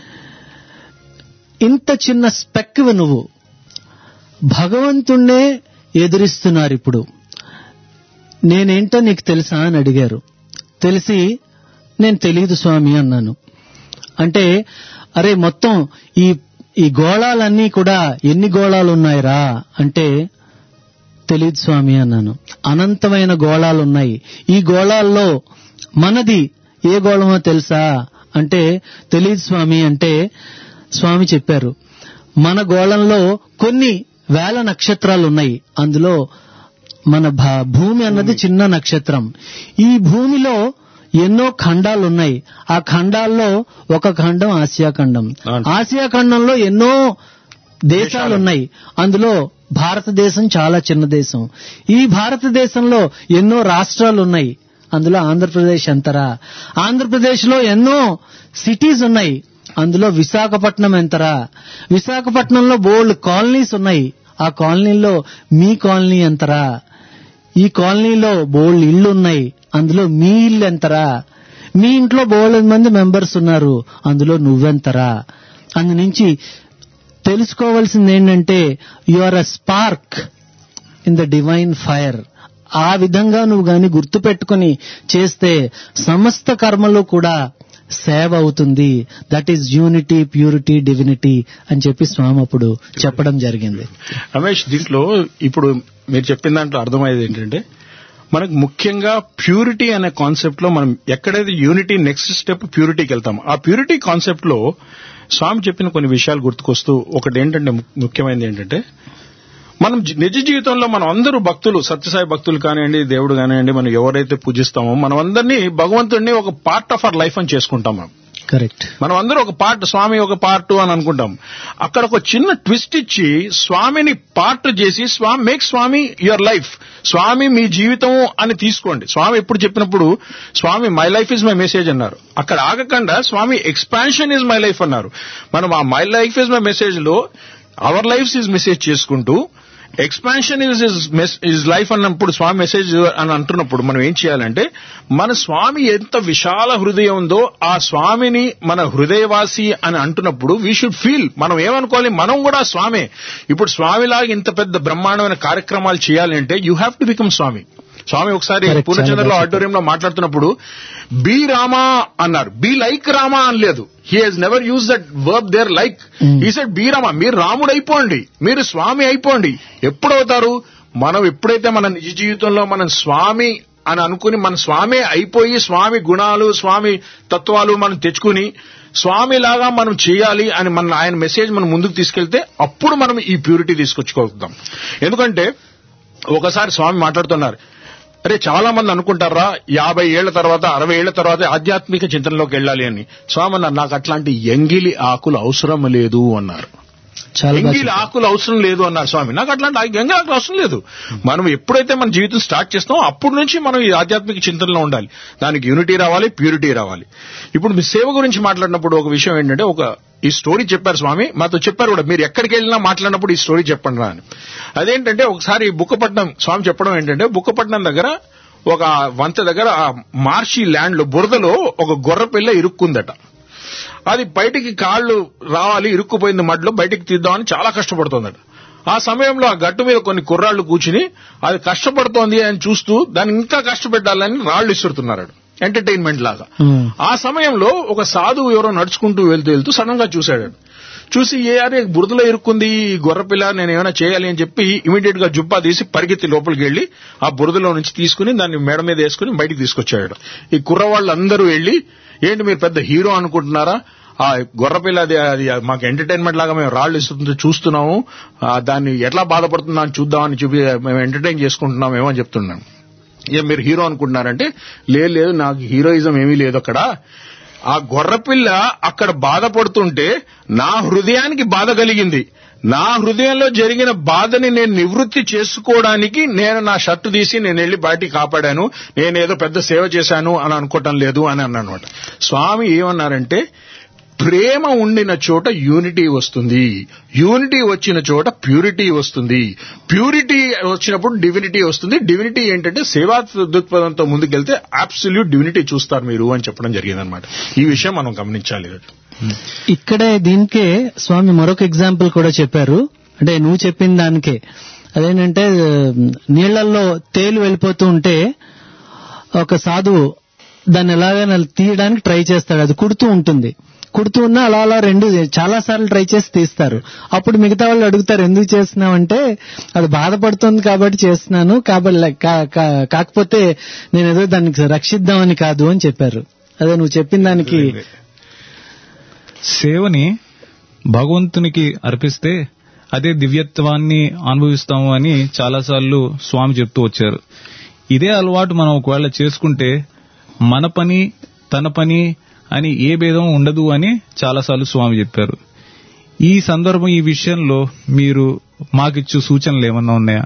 ఇంత చిన్న స్పెక్వి నువ్వు భగవంతుణ్ణే ఎదిరిస్తున్నారు ఇప్పుడు నేనేంటో నీకు తెలుసా అని అడిగారు తెలిసి నేను తెలియదు స్వామి అన్నాను అంటే అరే మొత్తం ఈ ఈ గోళాలన్నీ కూడా ఎన్ని గోళాలు ఉన్నాయిరా అంటే తెలియదు స్వామి అన్నాను అనంతమైన గోళాలు ఉన్నాయి ఈ గోళాల్లో మనది ఏ గోళమో తెలుసా అంటే తెలియదు స్వామి అంటే స్వామి చెప్పారు మన గోళంలో కొన్ని వేల నక్షత్రాలు ఉన్నాయి అందులో మన భా- భూమి అన్నది చిన్న నక్షత్రం ఈ భూమిలో ఎన్నో ఖండాలు ఉన్నాయి ఆ ఖండాల్లో ఒక ఖండం ఆసియా ఖండం ఆసియా ఖండంలో ఎన్నో దేశాలు ఉన్నాయి అందులో భారతదేశం చాలా చిన్న దేశం ఈ భారతదేశంలో ఎన్నో రాష్ట్రాలు ఉన్నాయి అందులో ఆంధ్రప్రదేశ్ ఎంతరా ఆంధ్రప్రదేశ్ లో ఎన్నో సిటీస్ ఉన్నాయి అందులో విశాఖపట్నం ఎంతరా విశాఖపట్నంలో బోల్డ్ కాలనీస్ ఉన్నాయి ఆ కాలనీలో మీ కాలనీ ఎంతరా ఈ కాలనీలో బోల్డ్ ఇళ్ళు ఉన్నాయి అందులో మీ ఇల్లు ఎంతరా మీ ఇంట్లో బోల్డ్ మంది మెంబర్స్ ఉన్నారు అందులో నువ్వెంతరా అందు నుంచి తెలుసుకోవాల్సింది ఏంటంటే you are a spark in the divine fire ఆ విధంగా నువ్వు గాని గుర్తుపెట్టుకుని చేస్తే సమస్త కర్మలు కూడా సేవ అవుతుంది that is unity purity divinity అని చెప్పి స్వామి అప్పుడు చెప్పడం జరిగింది రమేష్ దీంట్లో ఇప్పుడు మీరు చెప్పిన దాంట్లో అర్థమయ్యేది ఏంటంటే మనకు ముఖ్యంగా ప్యూరిటీ అనే కాన్సెప్ట్ లో మనం ఎక్కడైతే యూనిటీ నెక్స్ట్ స్టెప్ ప్యూరిటీకి వెళ్తాం ఆ ప్యూరిటీ కాన్సెప్ట్ లో స్వామి చెప్పిన కొన్ని విషయాలు గుర్తుకొస్తూ ఒకటి ఏంటంటే ము- ముఖ్యమైనది ఏంటంటే మనం జీ- నిజ జీవితంలో మనం అందరూ భక్తులు సత్యసాయి భక్తులు కానివ్వండి దేవుడు కానివ్వండి మనం ఎవరైతే పూజిస్తామో మనం అందరినీ భగవంతుడిని ఒక పార్ట్ ఆఫ్ అవర్ లైఫ్ అని చేసుకుంటాం మనం కరెక్ట్ మనం అందరూ ఒక పార్ట్ స్వామి ఒక పార్ట్ అని అనుకుంటాం అక్కడ ఒక చిన్న ట్విస్ట్ ఇచ్చి స్వామిని పార్ట్ చేసి Swami make Swami your life Swami మీ జీవితం అని తీసుకోండి స్వామి ఎప్పుడు చెప్పినప్పుడు Swami my life is my message అన్నారు అక్కడ ఆగకుండా Swami expansion is my life అన్నారు మనం ఆ my life is my message లో అవర్ లైఫ్ ఇస్ మెసేజ్ చేసుకుంటూ expansion is is is life అన్నప్పుడు స్వామి మెసేజ్ అని అంటున్నప్పుడు మనం ఏం చేయాలంటే మన స్వామి ఎంత విశాల హృదయం ఉందో ఆ స్వామిని మన హృదయవాసి అని అంటున్నప్పుడు వీ షుడ్ ఫీల్ మనం ఏమనుకోవాలి మనం కూడా స్వామే ఇప్పుడు స్వామిలాగా ఇంత పెద్ద బ్రహ్మాండమైన కార్యక్రమాలు చేయాలంటే you have to become Swami Swami ఒకసారి Correct, పూర్ణచంద్రలో చాలా బాగా ఆడిటోరియంలో మాట్లాడుతున్నప్పుడు బి రామా అన్నారు బి లైక్ రామా అనలేదు he has never use that verb there like he said be Rama మీరు రాముడు అయిపోండి మీరు స్వామి అయిపోండి ఎప్పుడవుతారు మనం ఎప్పుడైతే మన నిజ జీవితంలో మనం స్వామి అని అనుకుని మన స్వామి అయిపోయి స్వామి గుణాలు స్వామి తత్వాలు మనం తెచ్చుకుని స్వామిలాగా మనం చేయాలి అని మన ఆయన మెసేజ్ మనం ముందుకు తీసుకెళ్తే అప్పుడు మనం ఈ ప్యూరిటీ తీసుకొచ్చుకోగలుగుతాం ఎందుకంటే ఒకసారి స్వామి మాట్లాడుతున్నారు అరే చాలా మంది అనుకుంటారా యాభై ఏళ్ల తర్వాత అరవై ఏళ్ల తర్వాత ఆధ్యాత్మిక చింతనలోకి వెళ్ళాలి అని స్వామి అన్నారు నాకు అట్లాంటి ఎంగిలి ఆకులు అవసరం లేదు అన్నారు చాలా బాగా ఎంగిలి ఆకులు అవసరం లేదు అన్నారు స్వామి నాకు అట్లాంటి ఆ ఎంగిలి ఆకులు అవసరం లేదు మనం ఎప్పుడైతే మన జీవితం స్టార్ట్ చేస్తామో అప్పటి నుంచి మనం ఈ ఆధ్యాత్మిక చింతనలో ఉండాలి దానికి యూనిటీ రావాలి ప్యూరిటీ రావాలి ఇప్పుడు మీ సేవ గురించి మాట్లాడినప్పుడు ఒక విషయం ఏంటంటే ఒక ఈ స్టోరీ చెప్పారు స్వామి మాతో చెప్పారు కూడా మీరు ఎక్కడికి వెళ్ళినా మాట్లాడినప్పుడు ఈ స్టోరీ చెప్పండి రా అని అదేంటంటే ఒకసారి బుక్కపట్నం స్వామి చెప్పడం ఏంటంటే బుక్కపట్నం దగ్గర ఒక వంత దగ్గర ఆ మార్షి ల్యాండ్ లో బురదలో ఒక గొర్రె పిల్ల ఇరుక్కుందట అది బయటికి కాళ్ళు రావాలి ఇరుక్కుపోయింది మడ్లో బయటికి తీద్దామని చాలా కష్టపడుతోందట ఆ సమయంలో ఆ గట్టు మీద కొన్ని కుర్రాళ్ళు కూర్చుని అది కష్టపడుతోంది అని చూస్తూ దాన్ని ఇంకా కష్టపెట్టాలని రాళ్లు ఇస్తున్నారు ఎంటర్టైన్మెంట్ లాగా Hmm. ఆ సమయంలో ఒక సాధువు ఎవరో నడుచుకుంటూ వెళ్తూ వెళ్తూ సడన్ గా చూశాడు చూసి ఏ అరే బురదలో ఇరుక్కుంది ఈ గొర్రెపిల్ల నేను ఏమైనా చేయాలి అని చెప్పి ఇమీడియట్ గా జుబ్బా తీసి పరిగెత్తి లోపలికి వెళ్లి ఆ బురదలో నుంచి తీసుకుని దాన్ని మెడ మీద వేసుకుని బయటికి తీసుకొచ్చాడు ఈ కుర్రవాళ్ళు అందరూ వెళ్లి ఏంటి మీరు పెద్ద హీరో అనుకుంటున్నారా ఆ గొర్రెపిల్ల అది అది మాకు ఎంటర్టైన్మెంట్ లాగా మేము రాళ్ళు ఇస్తుంది చూస్తున్నాము ఆ, దాన్ని ఎట్లా బాధపడుతుందా అని చూద్దామని చూపి మేము ఎంటర్టైన్ చేసుకుంటున్నామేమో అని చెప్తున్నాను ఏ మీరు హీరో అనుకుంటున్నారంటే లేదు లేదు నాకు హీరోయిజం ఏమీ లేదు అక్కడ ఆ గొర్రెపిల్ల అక్కడ బాధపడుతుంటే నా హృదయానికి బాధ కలిగింది నా హృదయంలో జరిగిన బాధని నేను నివృత్తి చేసుకోవడానికి నేను నా షర్టు తీసి నేను వెళ్లి బయటికి కాపాడాను నేనేదో పెద్ద సేవ చేశాను అని అనుకోవటం లేదు అని అన్నమాట స్వామి ఏమన్నారంటే ప్రేమ ఉండిన చోట యూనిటీ వస్తుంది యూనిటీ వచ్చిన చోట ప్యూరిటీ వస్తుంది ప్యూరిటీ వచ్చినప్పుడు డివినిటీ వస్తుంది డివినిటీ ఏంటంటే సేవా దృక్పథంతో ముందుకెళ్తే అబ్సల్యూట్ డివినిటీ చూస్తారు మీరు అని చెప్పడం జరిగిందనమాట ఈ విషయం మనం గమనించాలి ఇక్కడే దీనికే స్వామి మరొక ఎగ్జాంపుల్ కూడా చెప్పారు అంటే నువ్వు చెప్పిన దానికే అదేంటంటే నీళ్లలో తేలు వెళ్ళిపోతూ ఉంటే ఒక సాధువు దాన్ని ఎలాగైనా తీయడానికి ట్రై చేస్తాడు అది కుడుతూ ఉంటుంది కుడుతూ ఉన్నా అలా అలా రెండు చాలా సార్లు ట్రై చేసి తీస్తారు అప్పుడు మిగతా వాళ్ళు అడుగుతారు ఎందుకు చేస్తున్నావంటే అది బాధపడుతుంది కాబట్టి చేస్తున్నాను కాబట్టి కా- కా- కాకపోతే నేను ఏదో దానికి రక్షిద్దామని కాదు అని చెప్పారు అదే నువ్వు చెప్పిన దానికి సేవని భగవంతునికి అర్పిస్తే అదే దివ్యత్వాన్ని అనుభవిస్తాము అని చాలాసార్లు స్వామి చెప్తూ వచ్చారు ఇదే అలవాటు మనం ఒకవేళ చేసుకుంటే మన పని తన పని అని ఏ భేదం ఉండదు అని చాలాసార్లు స్వామి చెప్పారు ఈ సందర్భం ఈ విషయంలో మీరు మాకిచ్చు సూచనలు ఏమన్నా ఉన్నాయా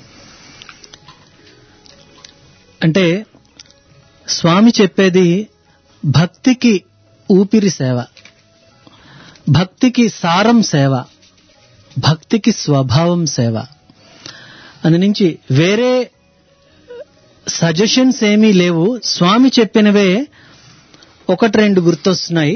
అంటే స్వామి చెప్పేది భక్తికి ఊపిరి సేవ భక్తికి సారం సేవ భక్తికి స్వభావం సేవ అందు నుంచి వేరే సజెషన్స్ ఏమీ లేవు స్వామి చెప్పినవే ఒకటి రెండు గుర్తొస్తున్నాయి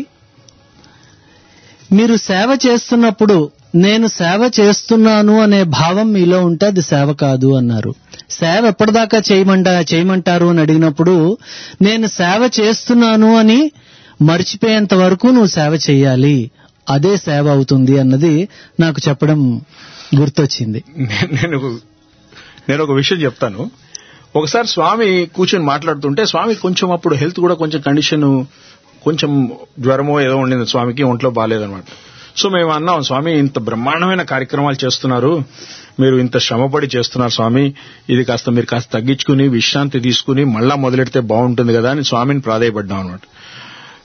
మీరు సేవ చేస్తున్నప్పుడు నేను సేవ చేస్తున్నాను అనే భావం మీలో ఉంటే అది సేవ కాదు అన్నారు సేవ ఎప్పటిదాకా చేయమంట చేయమంటారు అని అడిగినప్పుడు నేను సేవ చేస్తున్నాను అని మర్చిపోయేంత వరకు నువ్వు సేవ చేయాలి అదే సేవ అవుతుంది అన్నది నాకు చెప్పడం గుర్తొచ్చింది నే- నేను ఒక- నేను ఒక విషయం చెప్తాను ఒకసారి స్వామి కూర్చొని మాట్లాడుతుంటే స్వామి కొంచెం అప్పుడు హెల్త్ కూడా కొంచెం కండిషన్ కొంచెం జ్వరమో ఏదో ఉండింది స్వామికి ఒంట్లో బాగాలేదన్నమాట సో మేము అన్నాం స్వామి ఇంత బ్రహ్మాండమైన కార్యక్రమాలు చేస్తున్నారు మీరు ఇంత శ్రమపడి చేస్తున్నారు స్వామి ఇది కాస్త మీరు కాస్త తగ్గించుకుని విశ్రాంతి తీసుకుని మళ్ళా మొదలెడితే బాగుంటుంది కదా అని స్వామిని ప్రాధాయపడ్డాం అనమాట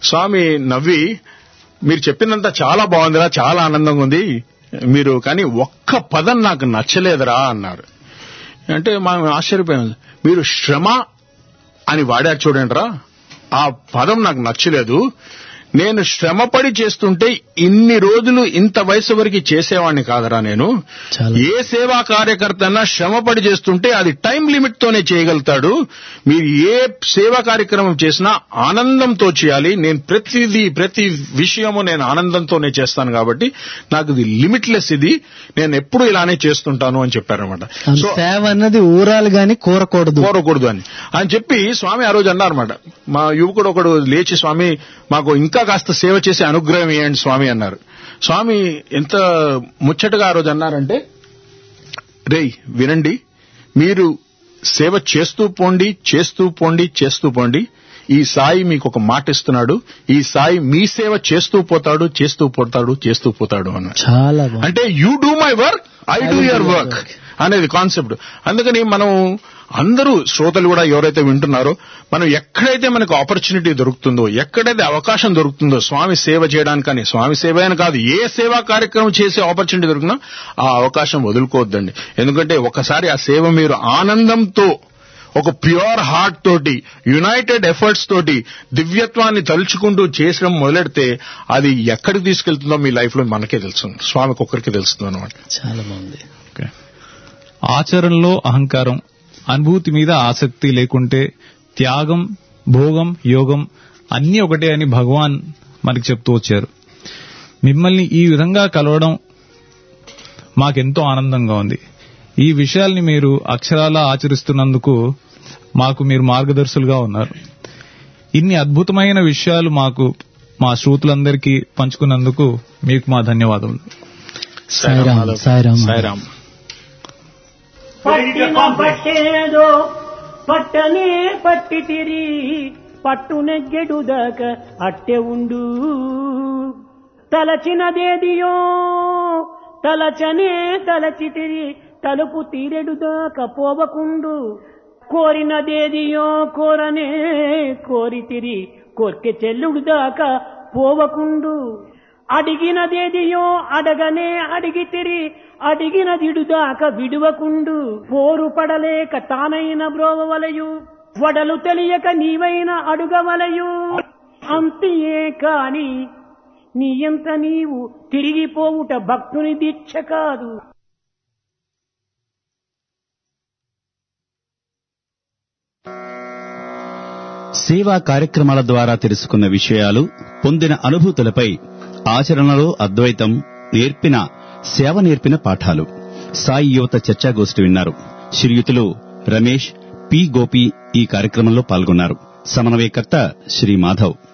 స్వామి నవ్వి మీరు చెప్పినంత చాలా బాగుందిరా చాలా ఆనందంగా ఉంది మీరు కానీ ఒక్క పదం నాకు నచ్చలేదురా అన్నారు అంటే మనం ఆశ్చర్యపోయాం మీరు శ్రమ అని వాడారు చూడండి రా ఆ పదం నాకు నచ్చలేదు నేను శ్రమపడి చేస్తుంటే ఇన్ని రోజులు ఇంత వయసు వరకు చేసేవాడిని కాదరా నేను చాలా. ఏ సేవా కార్యకర్త అన్నా శ్రమపడి చేస్తుంటే అది టైం లిమిట్ తోనే చేయగలుగుతాడు మీరు ఏ సేవా కార్యక్రమం చేసినా ఆనందంతో చేయాలి నేను ప్రతిదీ ప్రతి విషయము నేను ఆనందంతోనే చేస్తాను కాబట్టి నాకు ఇది లిమిట్లెస్ ఇది నేను ఎప్పుడు ఇలానే చేస్తుంటాను అని చెప్పారనమాట సో సేవ అన్నది ఊరాలు గాని కోరకూడదు కోరకూడదు అని అని చెప్పి స్వామి ఆ రోజు అన్నారన్నమాట మా యువకుడు ఒకడు లేచి స్వామి మాకు ఇంకా కాస్త సేవ చేసే అనుగ్రహం ఇవ్వండి స్వామి అన్నారు స్వామి ఎంత ముచ్చటగా ఆ రోజు అన్నారంటే రేయ్ వినండి మీరు సేవ చేస్తూ పోండి చేస్తూ పోండి చేస్తూ పోండి ఈ సాయి మీకు ఒక మాట ఇస్తున్నాడు ఈ సాయి మీ సేవ చేస్తూ పోతాడు చేస్తూ పోతాడు చేస్తూ పోతాడు అన్నాడు చాలా బాగుంది అంటే you do my work I do your work అనేది కాన్సెప్ట్ అందుకని మనం అందరూ శ్రోతలు కూడా ఎవరైతే వింటున్నారో మనం ఎక్కడైతే మనకు ఆపర్చునిటీ దొరుకుతుందో ఎక్కడైతే అవకాశం దొరుకుతుందో స్వామి సేవ చేయడానికి కానీ స్వామి సేవ అని కాదు ఏ సేవా కార్యక్రమం చేసే ఆపర్చునిటీ దొరికినా ఆ అవకాశం వదులుకోవద్దండి ఎందుకంటే ఒకసారి ఆ సేవ మీరు ఆనందంతో ఒక ప్యూర్ హార్ట్ తోటి యునైటెడ్ ఎఫర్ట్స్ తోటి దివ్యత్వాన్ని తలుచుకుంటూ చేసడం మొదలెడితే అది ఎక్కడికి తీసుకెళ్తుందో మీ లైఫ్ లో మనకే తెలుసు స్వామికి ఒక్కరికి తెలుస్తుంది అనమాట చాలా బాగుంది ఓకే. ఆచరణలో అహంకారం అనుభూతి మీద ఆసక్తి లేకుంటే త్యాగం భోగం యోగం అన్నీ ఒకటే అని భగవాన్ మనకి చెప్తూ వచ్చారు మిమ్మల్ని ఈ విధంగా కలవడం మాకెంతో ఆనందంగా ఉంది ఈ విషయాల్ని మీరు అక్షరాలా ఆచరిస్తున్నందుకు మాకు మీరు మార్గదర్శులుగా ఉన్నారు ఇన్ని అద్భుతమైన విషయాలు మాకు మా శ్రోతలందరికీ పంచుకున్నందుకు మీకు మా ధన్యవాదములు సాయిరామ్, సాయిరామ్. సాయిరామ్ పట్టిన పట్టేదో పట్టనే పట్టితిరి పట్టు నెగ్గెడుదాక అట్టె ఉండు తలచినదేదియో తలచనే తలచితిరి తలుపు తీరెడుదాక పోవకుండు కోరినదేదియో కోరనే కోరితిరి కోర్కె చెల్లుడు దాకా పోవకుండు అడిగినదేదియో అడగనే అడిగితిరి అడిగినదిడు దాకా విడువకుండు పోరు పడలేక తానైన బ్రోవవలయు వడలు తెలియక నీవైన అడుగవలయు అంతియే కాని నీ ఎంత నీవు తిరిగిపోవుట భక్తుని దీక్ష కాదు సేవా కార్యక్రమాల ద్వారా తెలుసుకున్న విషయాలు పొందిన అనుభూతులపై ఆచరణలో అద్వైతం నేర్పిన సేవ నేర్పిన పాఠాలు సాయి యువత చర్చాగోష్ఠి విన్నారు శ్రీయుతులు రమేష్ పి గోపి ఈ కార్యక్రమంలో పాల్గొన్నారు సమన్వయకర్త శ్రీ మాధవ్